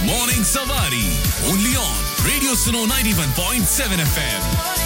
Morning Savari. Only on Radio Suno 91.7 FM.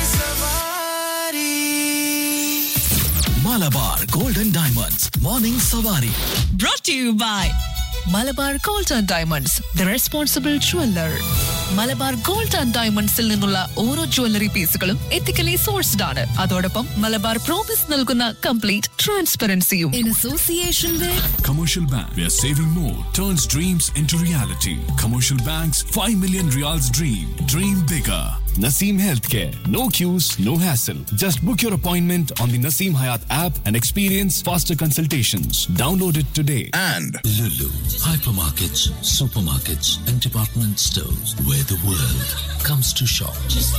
Malabar Golden Diamonds. Morning Savari. brought to you by Malabar gold and diamonds the responsible jeweller Malabar gold and ഡയമണ്ട്സിൽ നിന്നുള്ള ഓരോ jewellery പീസുകളും ethically sourced ആണ് അതോടൊപ്പം Malabar promise നൽകുന്ന complete ട്രാൻസ്പെറൻസിയും in association Commercial Bank, where saving more turns dreams into reality. Commercial Bank's 5 million reals dream. Dream bigger. Naseem Healthcare. No queues, no hassle. Just book your appointment on the Naseem Hayat app and experience faster consultations. Download it today. and Lulu, hypermarkets, supermarkets, and department stores where the world comes to shop.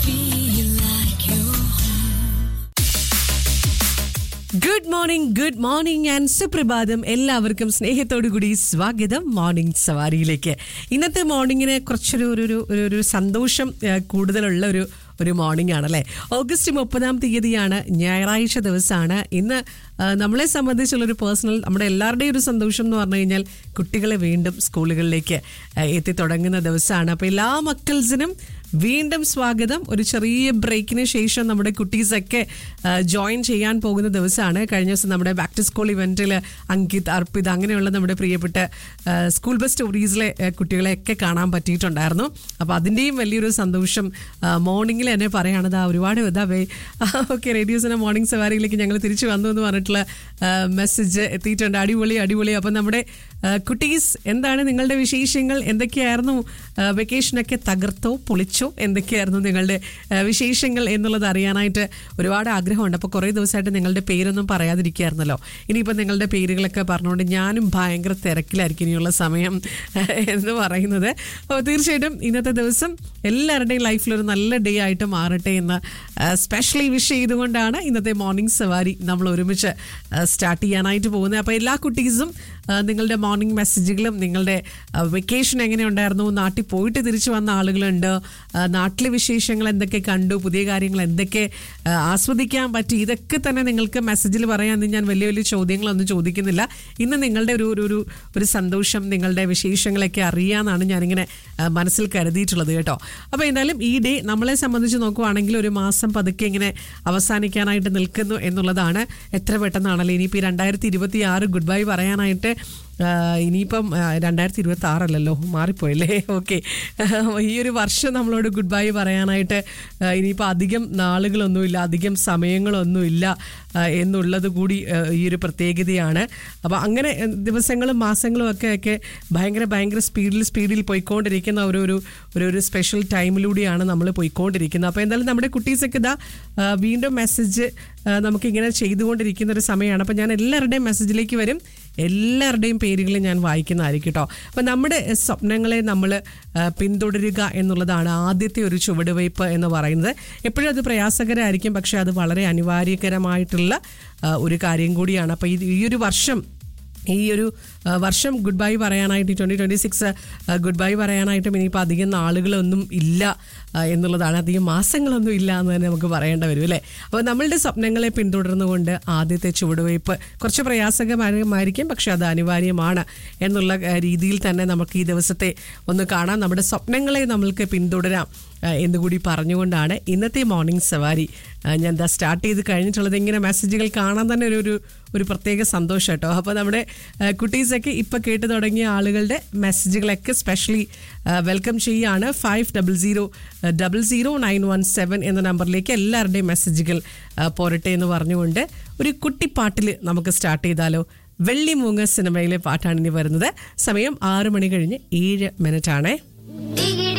Good morning good morning and സുപ്രഭാതം എല്ലാവർക്കും സ്നേഹത്തോടു കൂടി സ്വാഗതം morning സവാരിയിലേക്ക് ഇന്നത്തെ മോർണിംഗിന് കുറച്ചൊരു ഒരു ഒരു ഒരു ഒരു സന്തോഷം ആ, കൂടുതലുള്ള ഒരു ഒരു മോർണിംഗ് ആണല്ലേ ഓഗസ്റ്റ് മുപ്പതാം തീയതിയാണ് ഞായറാഴ്ച ദിവസമാണ് ഇന്ന് ആ, നമ്മളെ സംബന്ധിച്ചുള്ളൊരു പേഴ്സണൽ നമ്മുടെ എല്ലാവരുടെയും ഒരു സന്തോഷം എന്ന് പറഞ്ഞു കഴിഞ്ഞാൽ കുട്ടികളെ വീണ്ടും സ്കൂളുകളിലേക്ക് ആ, എത്തി തുടങ്ങുന്ന ദിവസമാണ് അപ്പോൾ എല്ലാ മക്കൾസിനും വീണ്ടും സ്വാഗതം ഒരു ചെറിയ ബ്രേക്കിന് ശേഷം നമ്മുടെ കുട്ടീസൊക്കെ ജോയിൻ ചെയ്യാൻ പോകുന്ന ദിവസമാണ് കഴിഞ്ഞ ദിവസം നമ്മുടെ ബാക്ക് ടു സ്കൂൾ ഇവന്റിൽ അങ്കിത് അർപ്പിത് അങ്ങനെയുള്ള നമ്മുടെ പ്രിയപ്പെട്ട ആ, സ്കൂൾ ബസ് സ്റ്റോറീസിലെ ആ, കുട്ടികളെയൊക്കെ കാണാൻ പറ്റിയിട്ടുണ്ടായിരുന്നു അപ്പോൾ അതിൻ്റെയും വലിയൊരു സന്തോഷം മോർണിംഗിൽ തന്നെ പറയുകയാണത് ആ ഒരുപാട് ഇതാ വേ ഓക്കെ റേഡിയോസിൻ്റെ മോർണിംഗ് സവാരിയിലേക്ക് ഞങ്ങൾ തിരിച്ചു വന്നു എന്ന് പറഞ്ഞിട്ടുള്ള മെസ്സേജ് എത്തിയിട്ടുണ്ട് അടിപൊളി അടിപൊളി അപ്പം നമ്മുടെ ആ, കുട്ടീസ് എന്താണ് നിങ്ങളുടെ വിശേഷങ്ങൾ എന്തൊക്കെയായിരുന്നു ആ, വെക്കേഷനൊക്കെ തകർത്തോ പൊളിച്ചോ എന്തൊക്കെയായിരുന്നു നിങ്ങളുടെ ആ, വിശേഷങ്ങൾ എന്നുള്ളത് അറിയാനായിട്ട് ഒരുപാട് ആഗ്രഹമുണ്ട് അപ്പോൾ കുറേ ദിവസമായിട്ട് നിങ്ങളുടെ പേരൊന്നും പറയാതിരിക്കുകയായിരുന്നല്ലോ ഇനിയിപ്പോൾ നിങ്ങളുടെ പേരുകളൊക്കെ പറഞ്ഞുകൊണ്ട് ഞാനും ഭയങ്കര തിരക്കിലായിരിക്കും ഇനിയുള്ള സമയം എന്ന് പറയുന്നത് അപ്പോൾ തീർച്ചയായിട്ടും ഇന്നത്തെ ദിവസം എല്ലാവരുടെയും ലൈഫിൽ ഒരു നല്ല ഡേ ആയിട്ട് മാറട്ടെ എന്ന് സ്പെഷ്യലി വിഷ് ചെയ്തുകൊണ്ടാണ് ഇന്നത്തെ മോർണിംഗ് സവാരി നമ്മൾ ഒരുമിച്ച് സ്റ്റാർട്ട് ചെയ്യാനായിട്ട് പോകുന്നത് അപ്പോൾ എല്ലാ കുട്ടീസും ആ, നിങ്ങളുടെ മോർണിംഗ് മെസ്സേജുകളും നിങ്ങളുടെ വെക്കേഷൻ എങ്ങനെ ഉണ്ടായിരുന്നു നാട്ടിൽ പോയിട്ട് തിരിച്ചു വന്ന ആളുകളുണ്ട് ആ, നാട്ടിലെ വിശേഷങ്ങൾ എന്തൊക്കെ കണ്ടു പുതിയ കാര്യങ്ങൾ എന്തൊക്കെ ആ, ആസ്വദിക്കാൻ പറ്റി ഇതൊക്കെ തന്നെ നിങ്ങൾക്ക് മെസ്സേജിൽ പറയാൻ ഞാൻ വലിയ വലിയ ചോദ്യങ്ങളൊന്നും ചോദിക്കുന്നില്ല ഇന്ന് നിങ്ങളുടെ ഒരു ഒരു ഒരു ഒരു സന്തോഷം നിങ്ങളുടെ വിശേഷങ്ങളൊക്കെ അറിയാമെന്നാണ് ഞാനിങ്ങനെ ആ, മനസ്സിൽ കരുതിയിട്ടുള്ളത് കേട്ടോ അപ്പോൾ എന്തായാലും ഈ ഡേ നമ്മളെ സംബന്ധിച്ച് നോക്കുവാണെങ്കിൽ ഒരു മാസം പതുക്കെ ഇങ്ങനെ അവസാനിക്കാനായിട്ട് നിൽക്കുന്നു എന്നുള്ളതാണ് എത്ര പെട്ടെന്നാണല്ലോ ഇനിയിപ്പോൾ ഈ രണ്ടായിരത്തി ഇരുപത്തി ആറ് ഗുഡ് ബൈ പറയാനായിട്ട് ആ, ഇനിയിപ്പം ആ, രണ്ടായിരത്തി ഇരുപത്തി ആറല്ലല്ലോ മാറിപ്പോയല്ലേ ഓക്കെ ഈ ഒരു വർഷം നമ്മളോട് ഗുഡ് ബൈ പറയാനായിട്ട് ആ, ഇനിയിപ്പോൾ അധികം നാളുകളൊന്നുമില്ല അധികം സമയങ്ങളൊന്നുമില്ല ആ, എന്നുള്ളത് കൂടി ആ, ഈ ഒരു പ്രത്യേകതയാണ് അപ്പോൾ അങ്ങനെ ആ, ദിവസങ്ങളും മാസങ്ങളും ഒക്കെ ഒക്കെ ഭയങ്കര ഭയങ്കര സ്പീഡിൽ സ്പീഡിൽ പോയിക്കൊണ്ടിരിക്കുന്ന ഒരു ഒരു ഒരു ഒരു സ്പെഷ്യൽ ടൈമിലൂടെയാണ് നമ്മൾ പോയിക്കൊണ്ടിരിക്കുന്നത് അപ്പോൾ എന്തായാലും നമ്മുടെ കുട്ടീസൊക്കെ ഇതാ ആ, വീണ്ടും മെസ്സേജ് നമുക്കിങ്ങനെ ചെയ്തുകൊണ്ടിരിക്കുന്ന ഒരു സമയമാണ് അപ്പോൾ ഞാൻ എല്ലാവരുടെയും മെസ്സേജിലേക്ക് വരും എല്ലാവരുടെയും പേരുകൾ ഞാൻ വായിക്കുന്നതായിരിക്കും കേട്ടോ അപ്പോൾ നമ്മുടെ സ്വപ്നങ്ങളെ നമ്മൾ പിന്തുടരുക എന്നുള്ളതാണ് ആദ്യത്തെ ഒരു ചുവടുവയ്പ് എന്ന് പറയുന്നത് എപ്പോഴും അത് പ്രയാസകരമായിരിക്കും പക്ഷേ അത് വളരെ അനിവാര്യകരമായിട്ടുള്ള ആ, ഒരു കാര്യം കൂടിയാണ് അപ്പോൾ ഈ ഈ ഒരു വർഷം ഈ ഒരു ആ, വർഷം ഗുഡ് ബൈ പറയാനായിട്ട് twenty twenty six good bye പറയാനായിട്ടും ഇനിയിപ്പോൾ അധികം നാളുകളൊന്നും ഇല്ല ആ, എന്നുള്ളതാണ് അധികം മാസങ്ങളൊന്നും ഇല്ല എന്ന് തന്നെ നമുക്ക് പറയേണ്ടി വരും അല്ലേ അപ്പോൾ നമ്മളുടെ സ്വപ്നങ്ങളെ പിന്തുടർന്നുകൊണ്ട് ആദ്യത്തെ ചുവടുവയ്പ് കുറച്ച് പ്രയാസകരമായിരിക്കും പക്ഷെ അത് അനിവാര്യമാണ് എന്നുള്ള ആ, രീതിയിൽ തന്നെ നമുക്ക് ഈ ദിവസത്തെ ഒന്ന് കാണാം നമ്മുടെ സ്വപ്നങ്ങളെ നമ്മൾക്ക് പിന്തുടരാം ആ, എന്നുകൂടി പറഞ്ഞുകൊണ്ടാണ് ഇന്നത്തെ മോർണിംഗ് സവാരി ആ, ഞാൻ എന്താ സ്റ്റാർട്ട് ചെയ്ത് കഴിഞ്ഞിട്ടുള്ളത് ഇങ്ങനെ മെസ്സേജുകൾ കാണാൻ തന്നെ ഒരു ഒരു ഒരു പ്രത്യേക സന്തോഷം കേട്ടോ അപ്പോൾ നമ്മുടെ ആ, കുട്ടീസൊക്കെ ഇപ്പോൾ കേട്ട് തുടങ്ങിയ ആളുകളുടെ മെസ്സേജുകളൊക്കെ സ്പെഷ്യലി വെൽക്കം ചെയ്യുകയാണ് five double zero double zero nine one seven എന്ന നമ്പറിലേക്ക് എല്ലാവരുടെയും മെസ്സേജുകൾ ആ, പോരട്ടെ എന്ന് പറഞ്ഞുകൊണ്ട് ഒരു കുട്ടിപ്പാട്ടിൽ നമുക്ക് സ്റ്റാർട്ട് ചെയ്താലോ വെള്ളിമൂങ്ങ സിനിമയിലെ പാട്ടാണ് ഇനി വരുന്നത് സമയം ആറ് മണി കഴിഞ്ഞ് ഏഴ് മിനിറ്റ് ആണേ